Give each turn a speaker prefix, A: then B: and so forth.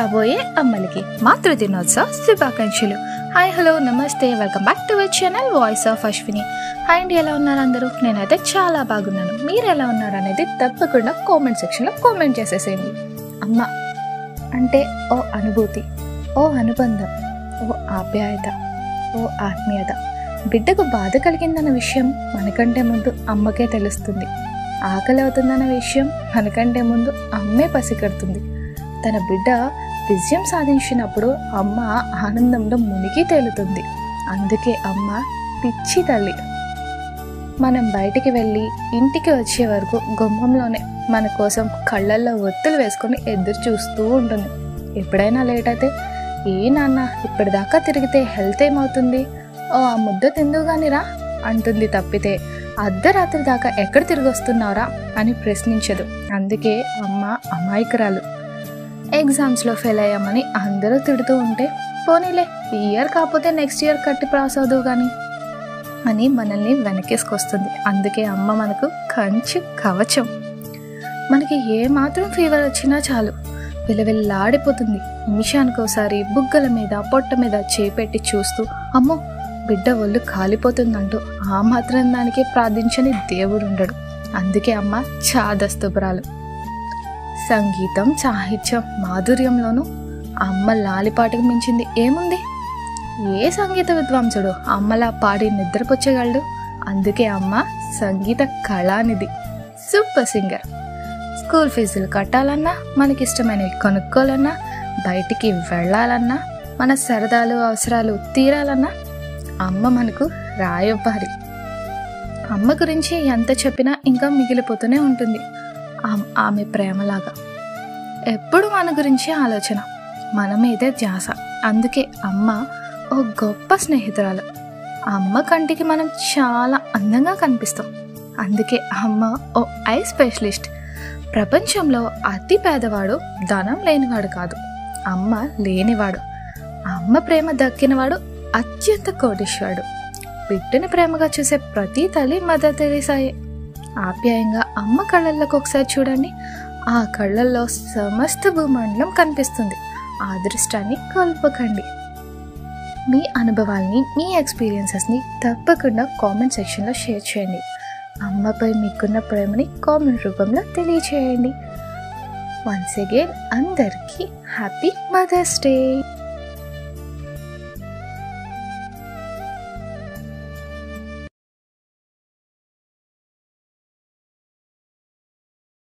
A: కాబోయే అమ్మలకి మాతృ దినోత్సవ శుభాకాంక్షలు హాయ్ హలో నమస్తే welcome back to our channel voice of Ashwini hi అండి ఎలా ఉన్నారు అందరూ నేనైతే చాలా బాగున్నాను మీరు ఎలా ఉన్నారు అనేది తప్పకుండా కామెంట్ సెక్షన్లో కామెంట్ చేసేసేయండి అమ్మ అంటే ఓ అనుభూతి ఓ అనుబంధం ఓ ఆప్యాయత ఓ ఆత్మీయత బిడ్డకు బాధ కలిగిందన్న విషయం మనకంటే ముందు అమ్మకే తెలుస్తుంది ఆకలి అవుతుందన్న విషయం మనకంటే ముందు అమ్మే పసిగడుతుంది తన బిడ్డ విజయం సాధించినప్పుడు అమ్మ ఆనందంలో మునిగి తేలుతుంది అందుకే అమ్మ పిచ్చి తల్లి మనం బయటికి వెళ్ళి ఇంటికి వచ్చే వరకు గుమ్మంలోనే మన కోసం కళ్ళల్లో ఒత్తులు వేసుకొని ఎదురు చూస్తూ ఉంటుంది ఎప్పుడైనా లేట్ అయితే ఏ నాన్న ఇప్పటిదాకా తిరిగితే హెల్త్ ఏమవుతుంది ఓ ఆ ముద్ద తిందుగానిరా అంటుంది తప్పితే అర్ధరాత్రి దాకా ఎక్కడ తిరిగి వస్తున్నారా అని ప్రశ్నించదు అందుకే అమ్మ అమాయకురాలు ఎగ్జామ్స్లో ఫెయిల్ అయ్యామని అందరూ తిడుతూ ఉంటే పోనీలే ఈ ఇయర్ కాకపోతే నెక్స్ట్ ఇయర్ కట్టి పాస్ అవుదువు కానీ అని మనల్ని వెనకేసుకొస్తుంది అందుకే అమ్మ మనకు కంచు కవచం మనకి ఏ మాత్రం ఫీవర్ వచ్చినా చాలు విలవిల్లాడిపోతుంది నిమిషానికోసారి బుగ్గల మీద పొట్ట మీద చేపెట్టి చూస్తూ అమ్మో బిడ్డ ఒళ్ళు కాలిపోతుందంటూ ఆ మాత్రం దానికి ప్రార్థించని దేవుడు ఉండడు అందుకే అమ్మ చాదస్తుపురాలు సంగీతం సాహిత్యం మాధుర్యంలోనూ అమ్మ లాలిపాటికి మించింది ఏముంది ఏ సంగీత విద్వాంసుడు అమ్మలా పాడి నిద్రపుచ్చగలడు అందుకే అమ్మ సంగీత కళానిధి సూపర్ సింగర్ స్కూల్ ఫీజులు కట్టాలన్నా మనకిష్టమైనవి కొనుక్కోవాలన్నా బయటికి వెళ్ళాలన్నా మన సరదాలు అవసరాలు తీరాలన్నా అమ్మ మనకు రాయబారి అమ్మ గురించి ఎంత చెప్పినా ఇంకా మిగిలిపోతూనే ఉంటుంది ఆమ్- ఆమె ప్రేమలాగా ఎప్పుడు మన గురించి ఆలోచన మన మీదే ధ్యాస అందుకే అమ్మ ఓ గొప్ప స్నేహితురాలు అమ్మ కంటికి మనం చాలా అందంగా కనిపిస్తాం అందుకే అమ్మ ఓ ఐ స్పెషలిస్ట్ ప్రపంచంలో అతి పేదవాడు ధనం లేనివాడు కాదు అమ్మ లేనివాడు అమ్మ ప్రేమ దక్కినవాడు అత్యంత కోటీశ్వరుడు బిడ్డని ప్రేమగా చూసే ప్రతి తల్లి మదర్ తెరీసాయే ఆప్యాయంగా అమ్మ కళ్ళల్లోకి ఒకసారి చూడండి ఆ కళ్ళల్లో సమస్త భూమండలం కనిపిస్తుంది ఆ అదృష్టాన్ని కోల్పోకండి మీ అనుభవాల్ని మీ ఎక్స్పీరియన్సెస్ని తప్పకుండా కామెంట్ సెక్షన్లో షేర్ చేయండి అమ్మపై మీకున్న ప్రేమని కామెంట్ రూపంలో తెలియచేయండి వన్స్ అగైన్ అందరికీ హ్యాపీ మదర్స్ డే